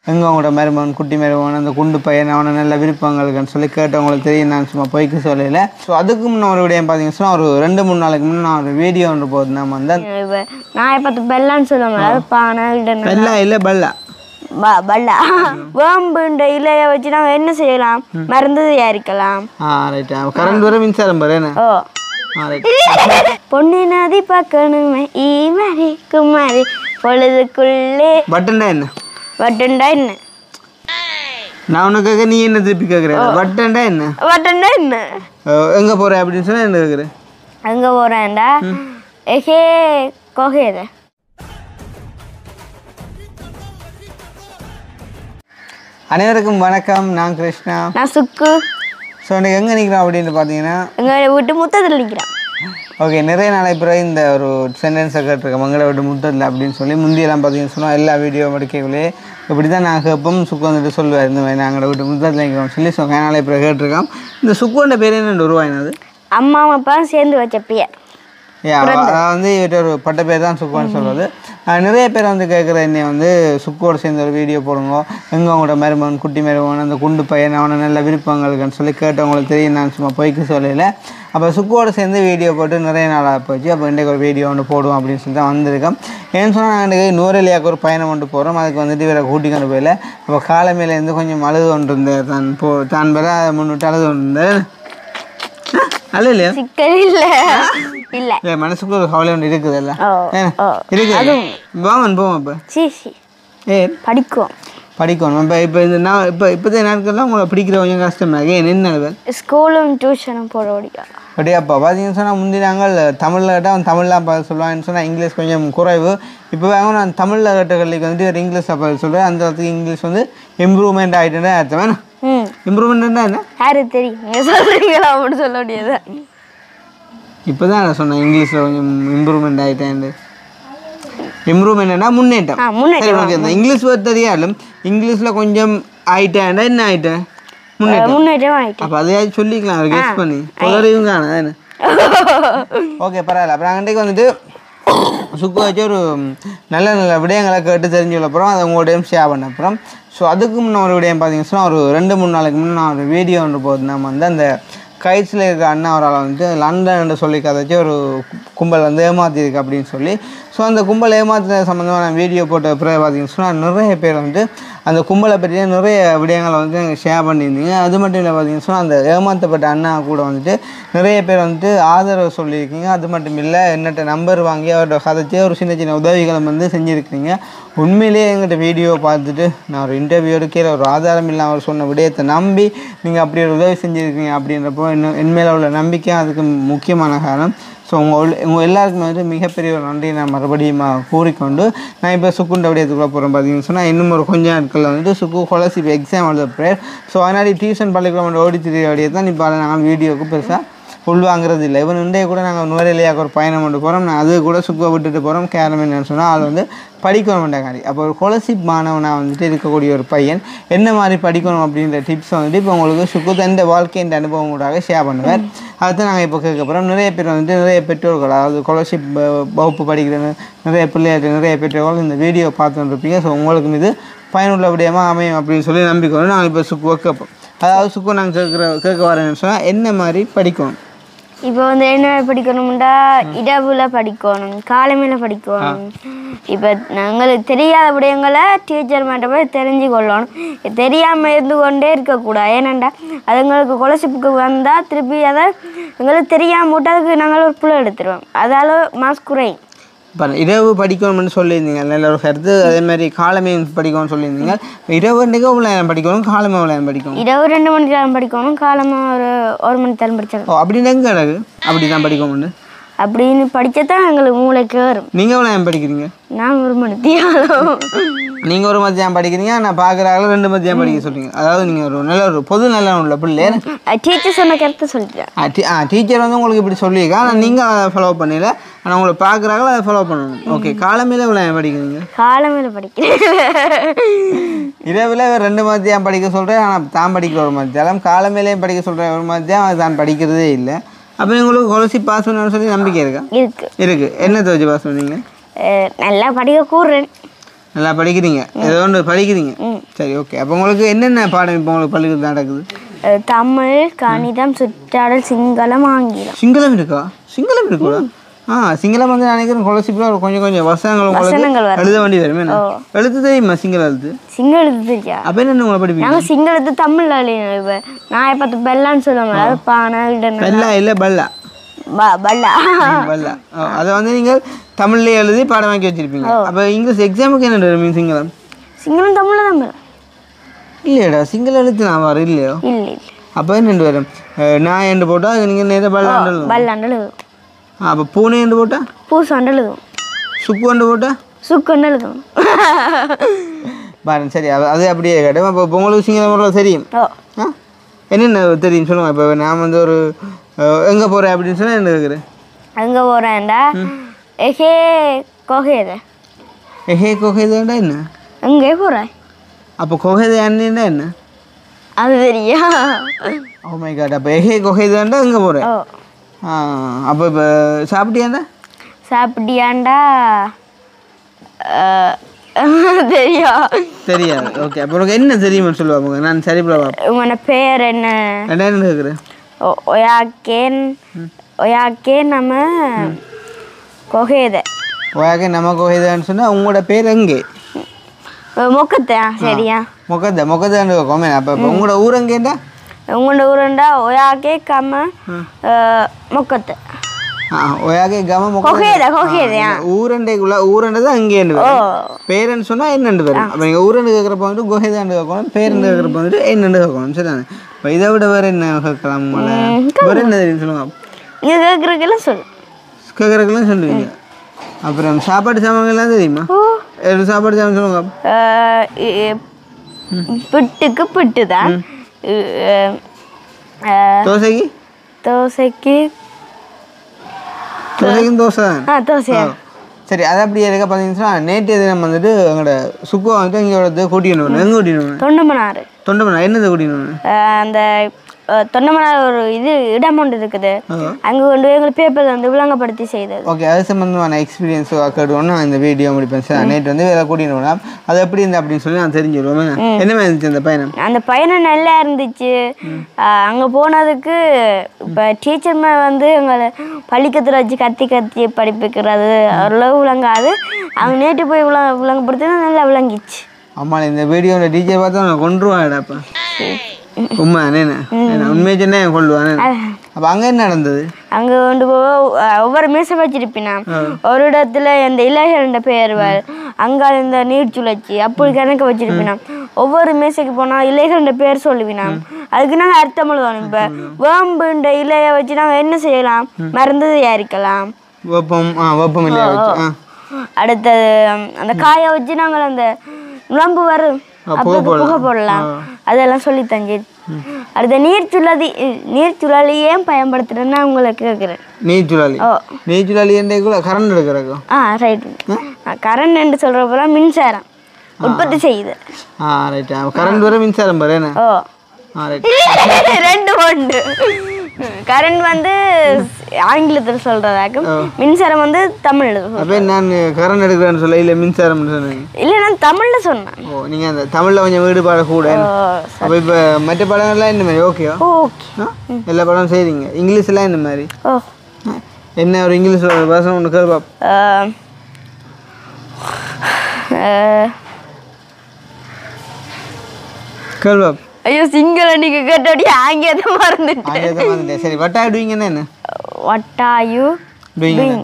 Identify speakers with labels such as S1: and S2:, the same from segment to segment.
S1: எங்கே அவங்களோட மருமகன் குட்டி மருமகன் அந்த குண்டு பையன் அவனை நல்ல விருப்பங்களுக்குன்னு சொல்லி கேட்டவங்களுக்கு தெரியும் நான் சும்மா பொய்க்கு சொல்லல ஸோ அதுக்கு முன்ன ஒரு விடயம் பார்த்தீங்கன்னா சொன்னா ஒரு ரெண்டு மூணு நாளைக்கு முன்னே நான் ஒரு வீடியோ ஒன்று போகுது நம்ம வந்து
S2: இப்போ நான் பார்த்து பெல்லான்னு சொல்லுவாங்க அதாவது பானை இல்லைன்னா
S1: பெல்லா இல்லை பல்லா
S2: ப- பல்லா வேம்புன்ற இலைய வச்சு நாங்கள் என்ன செய்யலாம் மருந்து தயாரிக்கலாம்
S1: ஆ ரைட் கரண்ட் வர மின்சாரம் பாரு என்ன
S2: ஓ
S1: ஆ ரைட்
S2: பொண்ணு நதி பார்க்கணுமே ஈ மாதிரி குமாரி பொழுதுக்குள்ளே
S1: பட்டன்டா என்ன
S2: வட்டுண்டா என்ன
S1: நான் உனக்கு கேட்க நீ என்ன திருப்பி கேட்குற பட்டன்டா என்ன
S2: வட்டுண்டா என்ன
S1: எங்கே போகிற அப்படின்னு சொன்னா என்ன கேட்குறேன்
S2: அங்கே போகிறேன்டா எஹே கொகையத
S1: அனைவருக்கும் வணக்கம் நான் கிருஷ்ணா
S2: நான் சுக்கு
S1: ஸோ எனக்கு எங்கே நிற்கிறோம் அப்படின்னு பார்த்தீங்கன்னா
S2: எங்கள் வீட்டு முத்தத்தில் நிற்கிறான்
S1: ஓகே நிறைய நாளை பிறகு இந்த ஒரு சென்டென்ஸை கேட்டிருக்கேன் மங்களை விட்டு முட்டதில்லை அப்படின்னு சொல்லி முந்தியெல்லாம் பார்த்தீங்கன்னு சொன்னால் எல்லா வீடியோ எடுக்கவில்லை இப்படி தான் நான் கேட்போம் சுக்கு வந்துட்டு சொல்லுவார் இந்த மாதிரி நாங்கள் விட்டு முட்டத்தில் நிற்கிறோம் சொல்லி ஸோ நாளை பிறகு கேட்டிருக்கோம் இந்த சுக்குவோட பேர் என்ன உருவாயினது
S2: அம்மா அப்பா சேர்ந்து வச்ச பெயர்
S1: ஏ அதாவது வந்து இவர்கிட்ட ஒரு பட்ட பேர் தான் சுக்குவான்னு சொல்கிறது அஹ் நிறைய பேர் வந்து கேட்குற என்னை வந்து சுக்கோட சேர்ந்து ஒரு வீடியோ போடுங்க எங்கே அவங்களோட மருமகன் குட்டி மருமகன் அந்த குண்டு பையன் அவனை நல்ல விருப்பங்களுக்குன்னு சொல்லி கேட்டவங்களுக்கு தெரியும் நான் சும்மா பொய்க்கு சொல்லல அப்போ சுக்கோட சேர்ந்து வீடியோ போட்டு நிறைய நாளாக போச்சு அப்போ இன்றைக்கு ஒரு வீடியோ ஒன்று போடுவோம் அப்படின்னு சொல்லி தான் வந்திருக்கோம் ஏன்னு சொன்னால் நாங்கள் இன்றைக்கி நூறலியாக்கு ஒரு பயணம் கொண்டு போகிறோம் அதுக்கு வந்துட்டு இவரை கூட்டி கொண்டு போயில அப்போ காலமையிலேருந்து கொஞ்சம் அழுது கொண்டு இருந்தேன் தான் போ தான் பெற முன்னிட்டு அழுது கொண்டு இருந்தேன் அழுது இல்லையா
S2: சிக்கல் இல்லை இல்லை
S1: இல்லை மனசுக்கு ஒரு கவலை ஒன்று இருக்குதுல்ல
S2: ஓ
S1: ஏன்?
S2: ஓ
S1: இருக்குது வாங்கன் போவோம் இப்போ
S2: சி சி
S1: ஏ
S2: படிக்கும்
S1: படிக்கணும் இப்போ இப்போ இந்த நான் இப்போ இப்போதைய நாட்கள்லாம் உங்களை பிடிக்கிற கொஞ்சம் கஷ்டமாக ஏன் என்ன
S2: ஸ்கூலும் டியூஷனும் போட முடியும்
S1: அப்படியாப்பா பார்த்தீங்கன்னு சொன்னால் முந்தி நாங்கள் தமிழில் கேட்டால் அவன் தமிழ்லாம் பதில் சொல்லுவான்னு சொன்னால் இங்கிலீஷ் கொஞ்சம் குறைவு இப்போ வாங்க நான் தமிழில் கேட்ட கல்விக்கு வந்துட்டு ஒரு இங்கிலீஷில் பதில் சொல்கிறேன் அந்த இடத்துக்கு இங்கிலீஷ் வந்து இம்ப்ரூவ்மெண்ட் ஆகிட்டுன்னு அர்த்தம் வேணும்
S2: ம்
S1: இம்ப்ரூவ்மெண்ட்னா என்ன
S2: யாரு தெரியும் நீங்கள் சொல்கிறீங்களா அப்படின்னு சொல்ல முடியாது
S1: இப்போ தான் நான் சொன்னேன் இங்கிலீஷில் கொஞ்சம் இம்ப்ரூவ்மெண்ட் ஆகிட்டேன் இம்ப்ரூவ்மெண்ட்னா முன்னேற்றம்
S2: ஆ
S1: சரி
S2: முன்னேற்றம்
S1: உனக்கு இந்த இங்கிலீஷ் வேர்ட் தெரியாலும் இங்கிலீஷில் கொஞ்சம் ஆயிட்டேன்டா என்ன ஆயிட்டேன் முன்னேற்றம்
S2: முன்னேற்றம் ஆயிட்டு
S1: அப்போ அதையாவது சொல்லிக்கலாம் ஒரு கெஸ் பண்ணி புலரையும் காணும் ஓகே பரவாயில்ல அப்புறம் அன்றைக்கு வந்துட்டு சுக்கு வச்சு ஒரு நல்ல நல்ல விடயங்களை கேட்டு தெரிஞ்சுள்ள அப்புறம் அதை உங்களோடையும் ஷேர் பண்ண அப்புறம் ஸோ அதுக்கு முன்ன ஒரு விடயம் பார்த்தீங்கன்னா சொன்னா ஒரு ரெண்டு மூணு நாளைக்கு முன்னே நான் ஒரு வீடியோ ஒன்று போகுது நம்ம வந்து அந்த கைட்ஸில் இருக்க அண்ணா அவரால் வந்துட்டு லண்டன் என்று சொல்லி கதைச்சு ஒரு கும்பல் வந்து ஏமாத்திருக்கு அப்படின்னு சொல்லி ஸோ அந்த கும்பல் ஏமாத்தின சம்மந்தமான வீடியோ போட்ட பிறகு பார்த்தீங்கன்னு சொன்னால் நிறைய பேர் வந்து அந்த கும்பலை பற்றிய நிறைய விடயங்களை வந்து எனக்கு ஷேர் பண்ணியிருந்தீங்க அது மட்டும் இல்லை பார்த்தீங்கன்னு சொன்னால் அந்த ஏமாற்றப்பட்ட அண்ணா கூட வந்துட்டு நிறைய பேர் வந்துட்டு ஆதரவு சொல்லியிருக்கீங்க அது மட்டும் இல்லை என்னட்ட நம்பர் வாங்கி அவர்கிட்ட கதைச்சி ஒரு சின்ன சின்ன உதவிகளை வந்து செஞ்சுருக்கீங்க உண்மையிலேயே எங்கிட்ட வீடியோ பார்த்துட்டு நான் ஒரு இன்டர்வியூ எடுக்கிற ஒரு ஆதாரம் இல்லாமல் அவர் சொன்ன விடயத்தை நம்பி நீங்கள் அப்படி ஒரு உதவி செஞ்சுருக்கீங்க அப்படின்றப்போ இன்னும் என் மேலே உள்ள நம்பிக்கை அதுக்கு முக்கியமான காரணம் ஸோ உங்கள் உங்கள் எல்லாருக்குமே வந்து மிகப்பெரிய ஒரு நன்றியை நான் மறுபடியும் கூறிக்கொண்டு நான் இப்போ சுக்குண்ட விடயத்துக்குள்ளே போகிறேன் பார்த்தீங்கன்னு சொன்னால் இன்னும் ஒரு கொஞ்ச நாட்களில் வந்துட்டு சுக்கு ஸ்காலர்ஷிப் எக்ஸாம் எழுத ப்ரேயர் ஸோ அதனாடி டியூஷன் பள்ளிக்கூடம் ஓடி திரிய விடையை தான் இப்போ நாங்கள் வீடியோவுக்கு பெருசாக உள்வாங்கிறது இல்லை இவன் இன்றைய கூட நாங்கள் நுவரெலியாக ஒரு பயணம் கொண்டு போகிறோம் நான் அது கூட சுக்குவை விட்டுட்டு போகிறோம் கேரம் என்னன்னு சொன்னால் ஆள் வந்து படிக்கணும் வேண்டாக்காரி அப்போ ஒரு ஸ்காலர்ஷிப் மாணவனாக வந்துட்டு இருக்கக்கூடிய ஒரு பையன் என்ன மாதிரி படிக்கணும் அப்படின்ற டிப்ஸ் வந்துட்டு இப்போ உங்களுக்கு சுக்கு தந்த வாழ்க்கையின் அனுபவம் கூட ஷேர் பண்ணுவார் அதுதான் நாங்கள் இப்போ கேட்க போகிறோம் நிறைய பேர் வந்துட்டு நிறைய பெற்றோர்கள் அதாவது ஸ்காலர்ஷிப் வகுப்பு படிக்கிற நிறைய பிள்ளைகள் நிறைய பெற்றோர்கள் இந்த வீடியோ பார்த்துட்டு இருப்பீங்க ஸோ உங்களுக்கும் இது பயனுள்ள விடயமாக அமையும் அப்படின்னு சொல்லி நம்பிக்கை வந்து நாங்கள் இப்போ சுக்குவை கேட்போம் அதாவது சுக்கு நாங்கள் கேட்குற கேட்க வரேன்னு சொன்னால் என்ன மாதிரி படிக்கணும்
S2: இப்போ வந்து என்ன படிக்கணும்டா இரவுல படிக்கணும் காலமையில படிக்கணும் இப்போ நாங்களுக்கு தெரியாத விடயங்களை டீச்சர் மட்டும் போய் தெரிஞ்சு கொள்ளணும் தெரியாமல் இருந்து கொண்டே இருக்கக்கூடாது ஏனண்டா அதுங்களுக்கு கொலசிப்புக்கு வந்தால் திருப்பி அதை எங்களுக்கு தெரியாம விட்டு அதுக்கு நாங்கள் ஒரு புள்ள எடுத்துருவோம் அதால மார்க்ஸ் குறையும்
S1: இப்போ இரவு படிக்கணும்னு சொல்லியிருந்தீங்க நல்ல ஒரு கருத்து அதே மாதிரி காலமே படிக்கணும்னு சொல்லியிருந்தீங்க இரவு அன்றைக்கு எவ்வளோ நேரம் படிக்கணும் காலமே எவ்வளோ நேரம் படிக்கணும்
S2: இரவு ரெண்டு மணி நேரம் படிக்கணும் காலமாக ஒரு ஒரு மணி நேரம் படித்தா
S1: ஓ அப்படின்னு எங்கே கிடக்கு அப்படி தான் படிக்கணும்னு
S2: அப்படின்னு படித்தா தான் எங்களுக்கு மூளைக்கு வரும்
S1: நீங்கள் எவ்வளோ நேரம் படிக்கிறீங்க
S2: நான் ஒரு மணி தியானம்
S1: நீங்கள் ஒரு மத்தியானம் படிக்கிறீங்க நான் பார்க்குறாங்களோ ரெண்டு மத்தியானம் படிக்க சொல்கிறீங்க அதாவது நீங்கள் ஒரு நல்ல ஒரு பொது நல்ல உள்ள பிள்ளை
S2: டீச்சர் சொன்ன கருத்தை சொல்லிட்டேன்
S1: ஆ டீ- ஆ டீச்சர் வந்து உங்களுக்கு இப்படி சொல்லியிருக்கா ஆனால் நீங்கள் அதை ஃபாலோ பண்ணல ஆனால் உங்களை பார்க்குறாங்களோ அதை ஃபாலோ பண்ணணும் ஓகே காலமையில் எவ்வளோ நேரம் படிக்கிறீங்க
S2: காலமையில் படிக்கிறேன்
S1: இரவில் ரெண்டு மத்தியானம் படிக்க சொல்கிறேன் ஆனால் தான் படிக்கிற ஒரு மத்தியானம் காலமேலேயும் படிக்க சொல்கிறேன் ஒரு மத்தியானம் அது தான் படிக்கிறதே இல்லை அப்போ உங்களுக்கு கொலசி பாஸ் பண்ணணும்னு சொல்லி நம்பிக்கை இருக்கா
S2: இருக்கு
S1: இருக்குது என்ன துவச்சி பாஸ் பண்ணீங்க
S2: அஹ் நல்லா படிக்க கூறுறேன்
S1: நல்லா படிக்கிறீங்க ஏதோ ஒன்று படிக்கிறீங்க சரி ஓகே அப்போ உங்களுக்கு என்னென்ன பாடம் இப்போ உங்களுக்கு பள்ளிக்கூடத்தில் நடக்குது
S2: அஹ் தமிழ் கணிதம் சுற்றாடல் சிங்களம் ஆங்கிலம்
S1: சிங்களம் இருக்கா சிங்களம் இருக்குதா ஆ சிங்களம் வந்து நான் நினைக்கிறேன் கொலசிப்பில் கொஞ்சம் கொஞ்சம் வசனங்கள்
S2: வசனங்கள்
S1: உங்களுக்கு
S2: வரும்.
S1: எழுத வேண்டி வரும் என்ன எழுத்து தெரியுமா சிங்கள எழுத்து
S2: சிங்களத்து தெரியா
S1: அப்போ என்ன உங்களை படிப்பீங்க
S2: நாங்கள் சிங்களத்து தமிழ் அழியணும் இப்போ நான் பார்த்து பெல்லான்னு சொல்லுவாங்க அது பானை இல்லைன்னா
S1: பெல்லா இல்லை பல்லா
S2: ப- பல்லா
S1: பல்லா ஓ, அதை வந்து நீங்கள் தமிழ்லேயே எழுதி பாடம் வாங்கி வச்சிருப்பீங்க அப்போ இங்கிலீஷ் எக்ஸாமுக்கு என்ன வரும் சிங்களம்
S2: சிங்களம் தமிழ் தமிழ்
S1: இல்லையடா சிங்கள எழுத்து நான் வர இல்லையோ
S2: இல்லை இல்லை
S1: அப்போ என்ன வரும் அஹ், நான் என்று போட்டால் நீங்கள் நேரம் பல்லாண்டு எழுதும்
S2: பல்லாண்டு எழுதும்
S1: அப்போ பூனை என்று போட்டால்
S2: பூசாண்டு எழுதும்
S1: சுக்கு என்று போட்டால்
S2: சுக்குன்னு எழுதும்
S1: பாருங்க சரி அது- அது அப்படியே கேட்டோம் அப்போ இப்போ உங்களுக்கு சிங்கள முறையில் தெரியும்
S2: ஓ
S1: ஆ என்னென்ன தெரியும் சொல்லுங்கள் இப்போ நான் வந்து ஒரு எங்கே போகிறேன் அப்படின்னு சொன்னால் என்ன கேட்குறேன்
S2: அங்கே போகிறேன்டா எஹே கொகைத
S1: ஹே கொகைதாண்டா என்ன
S2: எங்கே போகிறேன்
S1: அப்போ கொகைதா அண்ணா என்ன
S2: அது தெரியா
S1: ஓ மை காட் அப்போ ஹே கொகைதாண்டா எங்கே போகிறேன்
S2: ஓ
S1: ஆ அப்போ இப்போ சாப்பிட்டியாண்டா
S2: சாப்பிட்டியாண்டா அஹ், தெரியா
S1: தெரியாது ஓகே அப்போ உனக்கு என்ன தெரியுமா சொல்லுவாங்க நான் சரி போல
S2: உங்களோட பேர் என்ன
S1: என்ன கேட்குறேன்
S2: ஒ- ஒயாக்கேன் ஒயாக்கே நம்ம கொகைத
S1: ஓயாக்கே நம்ம கொகைதான்னு சொன்னால் உங்களோட பேர் எங்கே
S2: மொக்கத்தா சரியா
S1: மொக்கத்தை மொக்கத்தான்னு கோமே அப்போ இப்போ உங்களோட ஊர் எங்கேண்டா
S2: உங்களோட ஊருண்டா ஒயாக்கே கம்ம மொக்கத்தை
S1: ஆ ஒயாக்கே கம மொக்க
S2: கொகைத கொகைதையா
S1: ஊரண்டைக்குள்ள ஊரண்டை தான் அங்கே வரும் பேரன்னு சொன்னால் என்னண்டு வரும் அப்போ நீங்கள் ஊரண்டு கேட்குறப்ப வந்துட்டு குகைதாண்டு கேட்கணும் பேரண்டு கேட்குறப்ப வந்துட்டு என்னண்டு கேட்கணும் சரிதானே இப்போ இதை விட வேறு என்ன கேட்கலாம் உங்களை வேறு என்ன தெரியும் சொல்லுங்க
S2: இது கேட்குறதுக்கெல்லாம் சொல்லு
S1: கேட்குறதுக்கெல்லாம் சொல்லுவீங்க அப்புறம் சாப்பாடு சாமான்கள்லாம் தெரியுமா
S2: ஓ
S1: எது சாப்பாடு சாமான் சொல்லுங்க
S2: அஹ் இ- இ- பிட்டுக்கு பிட்டு தான்
S1: தோசைக்கு
S2: தோசைக்கு
S1: தோசைக்கும் தோசை தான்
S2: ஆ தோசையா
S1: சரி அது அப்படியே இருக்க பார்த்தீங்கன்னா நேற்று தினம் வந்துட்டு எங்களோட சுக்குவா வந்துட்டு இங்கே கூட்டின்னு வரணும் எங்கே கூட்டின்னு வரணும்
S2: தொண்டமனாறு
S1: தொண்டமனா என்னது கூட்டின்னு வரணும்
S2: அஹ் அந்த அஹ், தொண்டமனார் ஒரு இது இடம் ஒன்று இருக்குது அங்கே கொண்டு போய் எங்களுக்கு பேப்பர் வந்து விளங்கப்படுத்தி செய்தது
S1: ஓகே அது சம்மந்தமான எக்ஸ்பீரியன்ஸ் கேட்டுவோம் நான் இந்த வீடியோ முடிப்பேன் சார் நேற்று வந்து வேலை கூட்டின்னு வரலாம் அது எப்படி இருந்து அப்படின்னு சொல்லி நான் தெரிஞ்சுடுவேன் என்ன மாதிரி இருந்துச்சு அந்த பயணம்
S2: அந்த பயணம் நல்லா இருந்துச்சு அங்கே போனதுக்கு இப்போ டீச்சர் வந்து எங்களை பள்ளிக்கத்தில் வச்சு கத்தி கத்தி படிப்பிக்கிறது ஓரளவு விளங்காது அவங்க நேற்று போய் விளங்க விளங்கப்படுத்தினா நல்லா விளங்கிச்சு
S1: அம்மா இந்த வீடியோவில் டீச்சர் பார்த்தா நான் கொண்டுருவான்டாப்பா உண்மை என்ன உண்மையை சொன்னா கொள்ளுவான் அப்போ அங்கே என்ன நடந்தது
S2: அங்கே கொண்டு போக அஹ், ஒவ்வொரு மேசை வச்சிருப்பினா ஒரு இடத்துல இந்த இலைகள பெயர் அங்கே இந்த நீர் சுழற்சி அப்படி கணக்கு வச்சிருப்பினா ஒவ்வொரு மேசைக்கு போனால் இலைகள பேர் சொல்லுவினா அதுக்கு நாங்கள் அர்த்தம் எழுதணும் இப்போ வேம்புன்ற இலையை வச்சு நாங்கள் என்ன செய்யலாம் மருந்து தயாரிக்கலாம்
S1: வெப்பம் ஆ வெப்பம் இல்லையா வச்சு ஆ
S2: அடுத்தது ம், அந்த காயை வச்சு நாங்கள் அந்த நுழம்பு வரும் அப்போ புகை போடலாம் அதெல்லாம் சொல்லி தஞ்சி அடுத்த நீர் சுழலி நீர் சுழலியே பயன்படுத்துறேன்னு நான் உங்களை கேட்குறேன்
S1: நீர் சுழலி
S2: ஓ
S1: நீர் சுழலி என்றைக்குள்ள கரண்ட் எடுக்கிறக்கும்
S2: ஆ ரைட் கரண்ட் என்று சொல்கிறப்பெல்லாம் மின்சாரம் உற்பத்தி செய்யுது
S1: ஆ ரைட் கரண்ட் வர மின்சாரம் பாரு என்ன
S2: ஓ
S1: ஆ ரைட்
S2: ரெண்டு ஒன்று கரண்ட் வந்து ஆங்கிலத்தில் சொல்கிறதாக்கும் மின்சாரம் வந்து தமிழில்
S1: அப்போ நான் கரண்ட் எடுக்கிறேன்னு சொல்ல இல்லை மின்சாரம்னு சொன்னேன்
S2: இல்லை நான் தமிழில் சொன்னேன்
S1: ஓ நீங்கள் அந்த தமிழில் கொஞ்சம் ஈடுபாடு கூட
S2: ஓ
S1: அப்போ இப்போ மற்ற படங்கள்லாம் என்ன மாதிரி ஓகேவா
S2: ஓகே
S1: ஆ? எல்லா படமும் செய்றீங்க இங்கிலீஷ்லாம் என்ன மாதிரி
S2: ஓ
S1: ஆ? என்ன ஒரு இங்கிலீஷ் ஒரு பாசம் ஒன்று கேள்வி பாப்போம்.
S2: ஆம். அஹ்,
S1: கேள்வி பாப்போம்.
S2: ஐயோ சிங்கள நீங்க கேட்டோடி ஆங்கிலத்தை மறந்துட்டு
S1: அதே தான் வந்துட்டேன் சரி வட்டா ஆடுவீங்கன்னா என்ன
S2: what are you
S1: Doing
S2: doing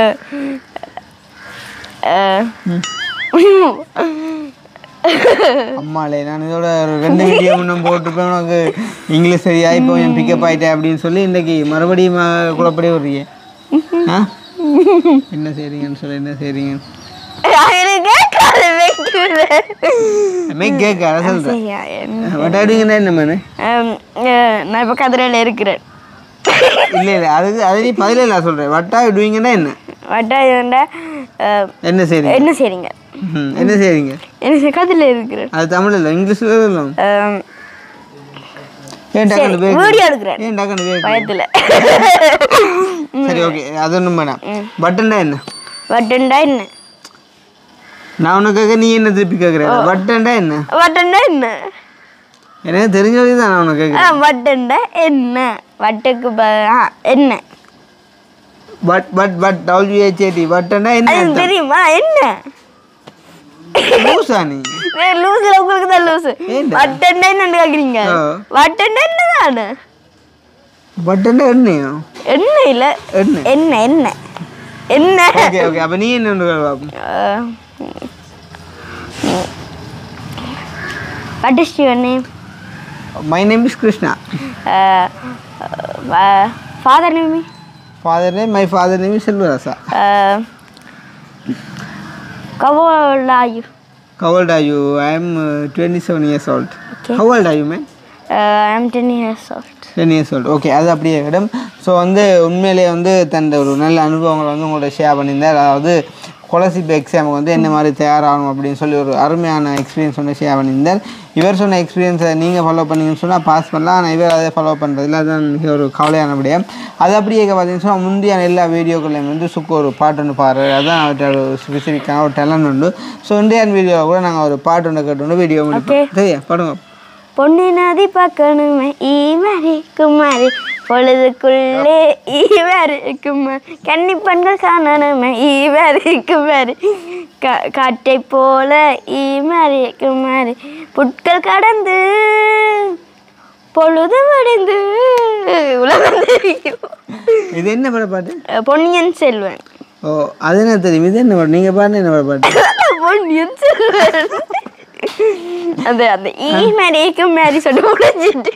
S1: அம்மாலே நான் இதோட ஒரு ரெண்டு வீடியோ முன்னும் போட்டிருப்பேன் உனக்கு இங்கிலீஷ் சரியா இப்போ என் பிக்கப் ஆயிட்டேன் அப்படின்னு சொல்லி இன்னைக்கு மறுபடியும் ம- குழப்படியே விடுறீங்க ஆ என்ன செய்றீங்கன்னு சொல்லி என்ன செய்றீங்க
S2: கேட்காது வைக்குது
S1: மேக் கேக் அதை சொல்கிறேன்
S2: சரியா, என்ன?
S1: வட்டா ஆடுவீங்கன்னா என்ன மேனு
S2: ஆம், அஹ், நான் இப்போ கதிரையில் இருக்கிறேன்
S1: இல்லை இல்லை அதுக்கு அது நீ பதிலே நான் சொல்கிறேன் வட்டா ஆடுவீங்கன்னா என்ன
S2: வட்டாயுண்டா
S1: என்ன செய்றீங்க
S2: என்ன செய்றீங்க
S1: ம், என்ன செய்றீங்க
S2: என்ன கதிரையில் இருக்கிறேன்
S1: அது தமிழ் இல்லை இங்கிலீஷில் சொல்லலாம்
S2: ஆம்,
S1: ஏன் டக்குனு பேர்
S2: வீடியோ எடுக்கிறேன்
S1: ஏன் டக்குனு பேர்
S2: பயத்தில்
S1: சரி ஓகே அது ஒன்றும் வேணாம் பட்டன்டா என்ன
S2: வட்டுண்டா என்ன
S1: நான் உனக்கு கேட்க நீ என்ன திருப்பி கேட்குற வட்டண்டா என்ன
S2: வட்டண்டா என்ன
S1: எனக்கு தெரிஞ்ச வரைக்கும் தான் நான் உனக்கு கேட்குறேன்
S2: ஆ, வட்டண்டா என்ன வட்டுக்கு ப- ஆ, என்ன
S1: பட் பட் பட் டபிள்யூஹெச்ஏடி வட்டண்டா என்ன
S2: அது
S1: அர்த்தம்?
S2: தெரியுமா என்ன
S1: லூசா நீ
S2: லூசுல உங்களுக்கு தான் லூசு
S1: ஏன்டா?
S2: வட்டண்டா என்னன்னு கேக்குறீங்க
S1: ஆ.
S2: வட்டண்டா என்னதானு
S1: வட்டண்டா என்னையோ
S2: என்ன இல்ல
S1: என்ன
S2: என்ன என்ன என்ன
S1: ஓகே ஓகே அப்போ நீ என்ன ஒன்று பார்ப்போம்
S2: what is your name
S1: my name is Krishna
S2: father name
S1: father name my father name is Selvarasa
S2: கவோல் are you
S1: How old are you? I am uh, 27 years old.
S2: Okay.
S1: How old are you, man?
S2: I am ten years old
S1: ten years old okay அது அப்படியே இடம் so வந்து உண்மையிலேயே வந்து தன் ஒரு நல்ல அனுபவங்களை வந்து உங்களோட ஷேர் பண்ணியிருந்தார் அதாவது ஸ்காலர்ஷிப் எக்ஸாமுக்கு வந்து என்ன மாதிரி தயாராகணும் அப்படின்னு சொல்லி ஒரு அருமையான எக்ஸ்பீரியன்ஸ் வந்து ஷேர் பண்ணியிருந்தார் இவர் சொன்ன எக்ஸ்பீரியன்ஸை நீங்கள் ஃபாலோ பண்ணீங்கன்னு சொன்னால் பாஸ் பண்ணலாம் ஆனால் இவர் அதை ஃபாலோ பண்ணுறதுல அதுதான் மிக ஒரு கவலையான விடயம் அது அப்படியே பார்த்தீங்கன்னு சொன்னால் முந்தைய எல்லா வீடியோக்களையும் வந்து சுக்கு ஒரு பாட்டு ஒன்று பாரு அதுதான் அவர்கிட்ட ஒரு ஸ்பெசிஃபிக்கான ஒரு டேலண்ட் உண்டு ஸோ இந்தியன் வீடியோவில் கூட நாங்கள் ஒரு பாட்டு ஒன்று கேட்டு வீடியோ முடிப்போம் சரியா பாடுங்க
S2: பொன்னி நதி பார்க்கணுமே ஈ மாதிரி குமாரி பொழுதுக்குள்ளே ஈ மாதிரி குமாரி கன்னி பெண்கள் காணணுமே ஈ மாதிரி குமாரி கா காட்டை போல ஈ மாதிரி குமாரி புட்கள் கடந்து பொழுது வடிந்து உலகம் தெரியும்
S1: இது என்ன பட பாட்டு
S2: பொன்னியின் செல்வன்
S1: ஓ அது என்ன தெரியும் இது என்ன பாட்டு நீங்கள் பாட்டு என்ன பாட்டு
S2: பொன்னியின் செல்வன் அந்த அந்த ஈ மாதிரி குமாரி சொல்லி முடிஞ்சிட்டு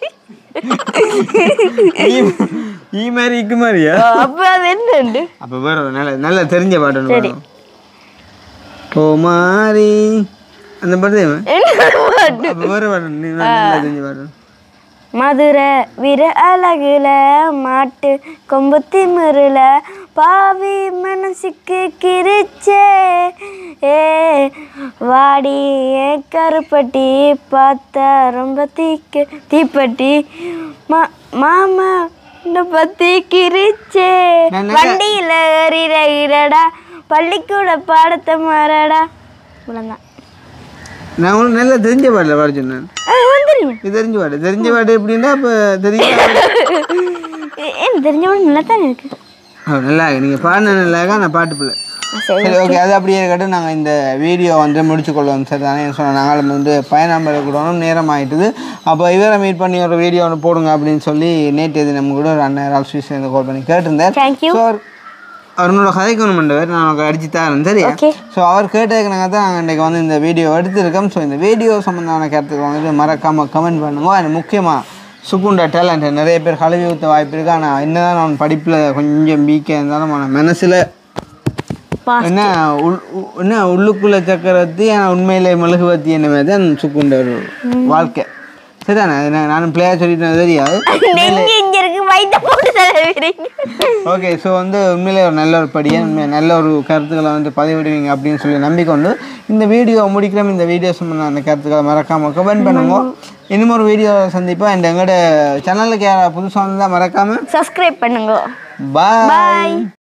S1: ஈ- ஈ மாதிரி இக்கு மாதிரியா
S2: அப்ப அது என்னண்டு
S1: அப்போ வேற ஒரு நல்ல நல்ல தெரிஞ்ச பாட்டு ஒன்று பாடுவோம். ஓ மாறி அந்த பாட்டு தெரியுமா
S2: என்ன பாட்டு
S1: அப்போ வேற பாட்டு ஒண்ணு, நீ நல்லா தெரிஞ்ச பாட்டு
S2: மதுரை விர அழகுல மாட்டு கொம்பு திமிருல பாவி மனசுக்கு கிரிச்சே ஏ வாடி ஏ கருப்பட்டி பார்த்தா ரொம்ப தீக்கு தீப்பட்டி மா மாமா உன்னை பத்தி கிரிச்சே
S1: நான் நல்லா-
S2: வண்டியில ஏறிடா பள்ளிக்கூட பாடத்தை மாறடா இவ்வளோதான்
S1: நான் உங்களுக்கு நல்லா தெரிஞ்ச பாட்டில் பாட சொன்னேன்
S2: வந்துருங்க
S1: இது தெரிஞ்ச பாட்டு தெரிஞ்ச பாட்டு எப்படின்னா இப்போ தெரியும்
S2: ஏன் தெரிஞ்சவங்க நல்லா தான் இருக்கு
S1: நல்லா நீங்கள் பாடின நல்லா இருக்கா நான் பாட்டு பிள்ளை சரி ஓகே அது அப்படியே இருக்கட்டும் நாங்கள் இந்த வீடியோ வந்து முடிச்சுக்கொள்வோம் சார் தானே சொன்னோம் நாங்களும் வந்து பயணம் எடுக்கணும் நேரம் ஆயிட்டுது அப்போ இவரை மீட் பண்ணி ஒரு வீடியோ ஒன்று போடுங்க அப்படின்னு சொல்லி நேற்று இது நம்ம கூட ஒரு அண்ணன் ரால் ஸ்வீஸ் கால் பண்ணி கேட்டிருந்தார்
S2: Thank you.
S1: ஸோ அவரோட கதைக்கணும் மண்டவர் நான் உனக்கு அடிச்சு தரேன் சரியா
S2: Okay.
S1: ஸோ அவர் கேட்டதுக்குனாங்க தான் நாங்கள் இன்றைக்கி வந்து இந்த வீடியோ எடுத்திருக்கோம் ஸோ இந்த வீடியோ சம்மந்தமான கருத்துக்கு வந்துட்டு மறக்காமல் கமெண்ட் பண்ணுங்க அது முக்கியமாக சுக்குண்ட டேலண்ட் நிறைய பேர் கழுவி ஊற்ற வாய்ப்பு இருக்கு ஆனால் என்னதான் நான் படிப்பில் கொஞ்சம் வீக்காக இருந்தாலும் அவன் மனசில்
S2: Past.
S1: என்ன உள் உ- என்ன உள்ளுக்குள்ள சக்கரவர்த்தி ஆனால் உண்மையிலே மெழுகுவர்த்தி என்ன மாதிரி தான் சுக்குண்ட ஒரு வாழ்க்கை சரிதானே அது நான் நானும் பிள்ளையா சொல்லிட்டேன் தெரியாது
S2: நெஞ்சு இங்க இருக்கு வயிற்ற போட்டு தலைவீங்க
S1: ஓகே ஸோ வந்து உண்மையிலே ஒரு நல்ல ஒரு படியை உண்மையா நல்ல ஒரு கருத்துக்களை வந்து பதிவிடுவீங்க அப்படின்னு சொல்லி நம்பிக்கொண்டு இந்த வீடியோ முடிக்கிறோம் இந்த வீடியோ சம்மந்த அந்த கருத்துக்களை மறக்காமல் கமெண்ட் பண்ணுங்க இன்னும் ஒரு வீடியோ சந்திப்போம் இந்த எங்களோட சேனலுக்கு யாராவது புதுசாக வந்தால் மறக்காமல்
S2: சப்ஸ்கிரைப் பண்ணுங்க
S1: பாய்